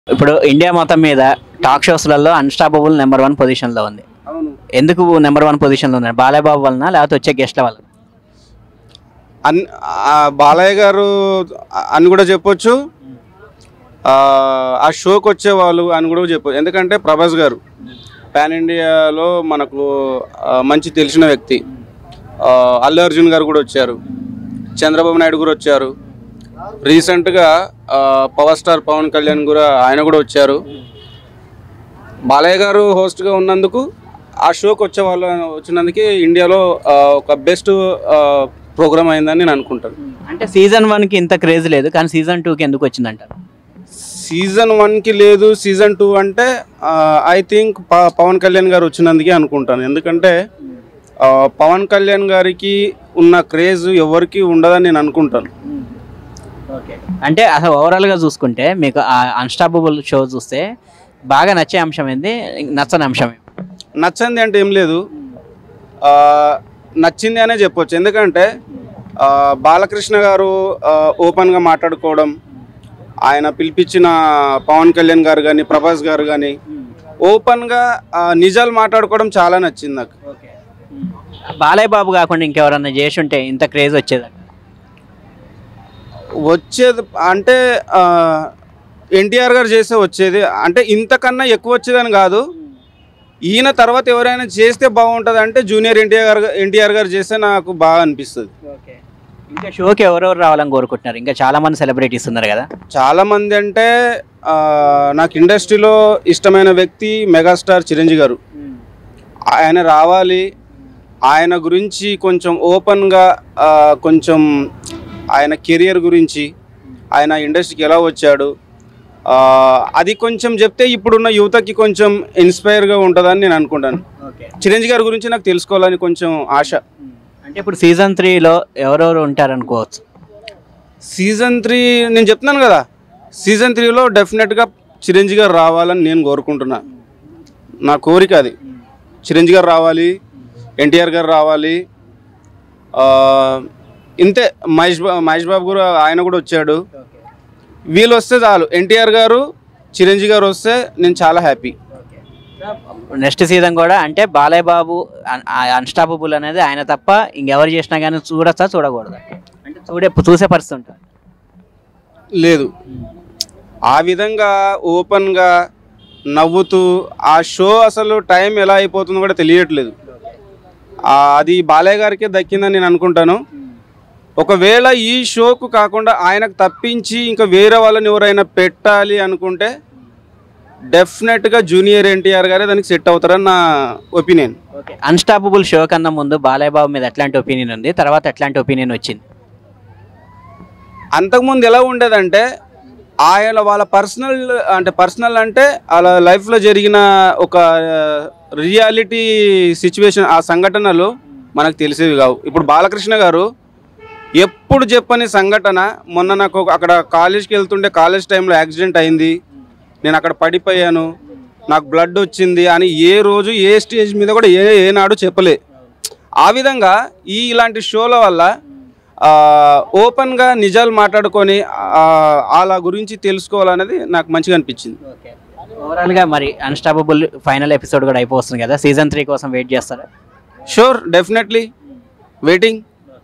ఇప్పుడు ఇండియా మొత్తం మీద టాక్ షోస్లలో అన్స్టాపబుల్ నెంబర్ వన్ పొజిషన్లో ఉంది అవును ఎందుకు నెంబర్ వన్ పొజిషన్లో ఉన్నారు బాలయ్యబాబు వలన లేకపోతే వచ్చే గెస్ట్ల వల్ల అన్ ఆ బాలయ్య గారు అని కూడా చెప్పొచ్చు ఆ, ఆ షోకి వచ్చేవాళ్ళు అని కూడా చెప్పొచ్చు ఎందుకంటే ప్రభాస్ గారు పాన్ ఇండియాలో మనకు ఆ, మంచి తెలిసిన వ్యక్తి ఆ, అల్లు అర్జున్ గారు కూడా వచ్చారు చంద్రబాబు నాయుడు కూడా వచ్చారు రీసెంట్గా ఆ, పవర్ స్టార్ పవన్ కళ్యాణ్ కూడా ఆయన కూడా వచ్చారు బాలయ్య గారు హోస్ట్గా ఉన్నందుకు ఆ షోకి వచ్చే వాళ్ళు వచ్చినందుకే ఇండియాలో ఆ, ఒక బెస్ట్ ప్రోగ్రామ్ అయిందని నేను అనుకుంటాను అంటే సీజన్ వన్కి ఇంత క్రేజ్ లేదు కానీ సీజన్ టూకి ఎందుకు వచ్చిందంటారు సీజన్ వన్కి లేదు సీజన్ టూ అంటే ఐ థింక్ పవన్ కళ్యాణ్ గారు వచ్చినందుకే అనుకుంటాను ఎందుకంటే ఆ, పవన్ కళ్యాణ్ గారికి ఉన్న క్రేజ్ ఎవరికి ఉండదని నేను అనుకుంటాను ఓకే అంటే అసలు ఓవరాల్గా చూసుకుంటే మీకు ఆ అన్స్టాపబుల్ షో చూస్తే బాగా నచ్చే అంశం ఏంది నచ్చని అంశం ఏంది? నచ్చంది అంటే ఏం లేదు ఆ, నచ్చింది అనే చెప్పొచ్చు ఎందుకంటే ఆ, బాలకృష్ణ గారు ఆ, ఓపెన్గా మాట్లాడుకోవడం ఆయన పిలిపించిన పవన్ కళ్యాణ్ గారు కానీ ప్రభాస్ గారు కానీ ఓపెన్గా ఆ, నిజాలు మాట్లాడుకోవడం చాలా నచ్చింది నాకు బాలయ్య బాబు కాకుండా ఇంకెవరన్నా చేసి ఉంటే ఇంత క్రేజ్ వచ్చేదంట వచ్చేది అంటే ఎన్టీఆర్ గారు చేస్తే వచ్చేది అంటే ఇంతకన్నా ఎక్కువ వచ్చేదని కాదు ఈయన తర్వాత ఎవరైనా చేస్తే బాగుంటుంది అంటే జూనియర్ ఎన్టీఆర్ గారు ఎన్టీఆర్ గారు చేస్తే నాకు బాగా అనిపిస్తుంది ఓకే ఇంకా షోకి ఎవరెవరు రావాలని కోరుకుంటున్నారు ఇంకా చాలా మంది సెలబ్రిటీస్ ఉన్నారు కదా చాలా మంది అంటే ఆ, నాకు ఇండస్ట్రీలో ఇష్టమైన వ్యక్తి మెగాస్టార్ చిరంజీవి గారు ఆయన రావాలి ఆయన గురించి కొంచెం ఓపెన్గా ఆ, కొంచెం ఆయన కెరియర్ గురించి ఆయన ఇండస్ట్రీకి ఎలా వచ్చాడు ఆ, అది కొంచెం చెప్తే ఇప్పుడున్న యువతకి కొంచెం ఇన్స్పైర్గా ఉంటుందని నేను అనుకుంటాను ఓకే చిరంజీవి గారి గురించి నాకు తెలుసుకోవాలని కొంచెం ఆశ అంటే ఇప్పుడు సీజన్ త్రీలో ఎవరెవరు ఉంటారనుకోవచ్చు సీజన్ త్రీ నేను చెప్తున్నాను కదా సీజన్ త్రీలో డెఫినెట్గా చిరంజీవి గారు రావాలని నేను కోరుకుంటున్నా నా కోరిక అది చిరంజీవి గారు రావాలి ఎన్టీఆర్ గారు రావాలి ఆ, ఇంతే మహేష్ బాబు మహేష్ బాబు కూడా ఆయన కూడా వచ్చాడు వీళ్ళు వస్తే చాలు ఎన్టీఆర్ గారు చిరంజీవి గారు వస్తే నేను చాలా హ్యాపీ నెక్స్ట్ సీజన్ కూడా అంటే బాలయ్య బాబు అన్స్టాపబుల్ అనేది ఆయన తప్ప ఇంకెవరు చేసినా కానీ చూడొచ్చా చూడకూడదు అంటే చూడే చూసే పరిస్థితి ఉంటుంది లేదు ఆ విధంగా ఓపెన్గా నవ్వుతూ ఆ షో అసలు టైం ఎలా అయిపోతుందో కూడా తెలియట్లేదు ఆ, అది బాలయ్య గారికే దక్కిందని నేను అనుకుంటాను ఒకవేళ ఈ షోకు కాకుండా ఆయనకు తప్పించి ఇంకా వేరే వాళ్ళని ఎవరైనా పెట్టాలి అనుకుంటే డెఫినెట్గా జూనియర్ ఎన్టీఆర్ గారే దానికి సెట్ అవుతారని నా ఒపీనియన్ ఓకే అన్స్టాపబుల్ షో కన్నా ముందు బాలయ్య బాబు మీద ఎట్లాంటి ఒపీనియన్ ఉంది తర్వాత ఎట్లాంటి ఒపీనియన్ వచ్చింది అంతకుముందు ఎలా ఉండేదంటే ఆయన వాళ్ళ పర్సనల్ అంటే పర్సనల్ అంటే వాళ్ళ లైఫ్లో జరిగిన ఒక రియాలిటీ సిచ్యువేషన్ ఆ సంఘటనలు మనకు తెలిసేవి కావు ఇప్పుడు బాలకృష్ణ గారు ఎప్పుడు చెప్పని సంఘటన మొన్న నాకు ఒక- అక్కడ కాలేజ్కి వెళ్తుంటే కాలేజ్ టైంలో యాక్సిడెంట్ అయింది నేను అక్కడ పడిపోయాను నాకు బ్లడ్ వచ్చింది అని ఏ రోజు ఏ స్టేజ్ మీద కూడా ఏ ఏనాడు చెప్పలే ఆ విధంగా ఈ ఇలాంటి షోల వల్ల ఆ, ఓపెన్గా నిజాలు మాట్లాడుకొని ఆ, వాళ్ళ గురించి తెలుసుకోవాలనేది నాకు మంచిగా అనిపించింది ఓవరాల్గా మరి అన్స్టాపబుల్ ఫైనల్ ఎపిసోడ్ కూడా అయిపోతుంది కదా సీజన్ త్రీ కోసం వెయిట్ చేస్తారా షూర్ డెఫినెట్లీ వెయిటింగ్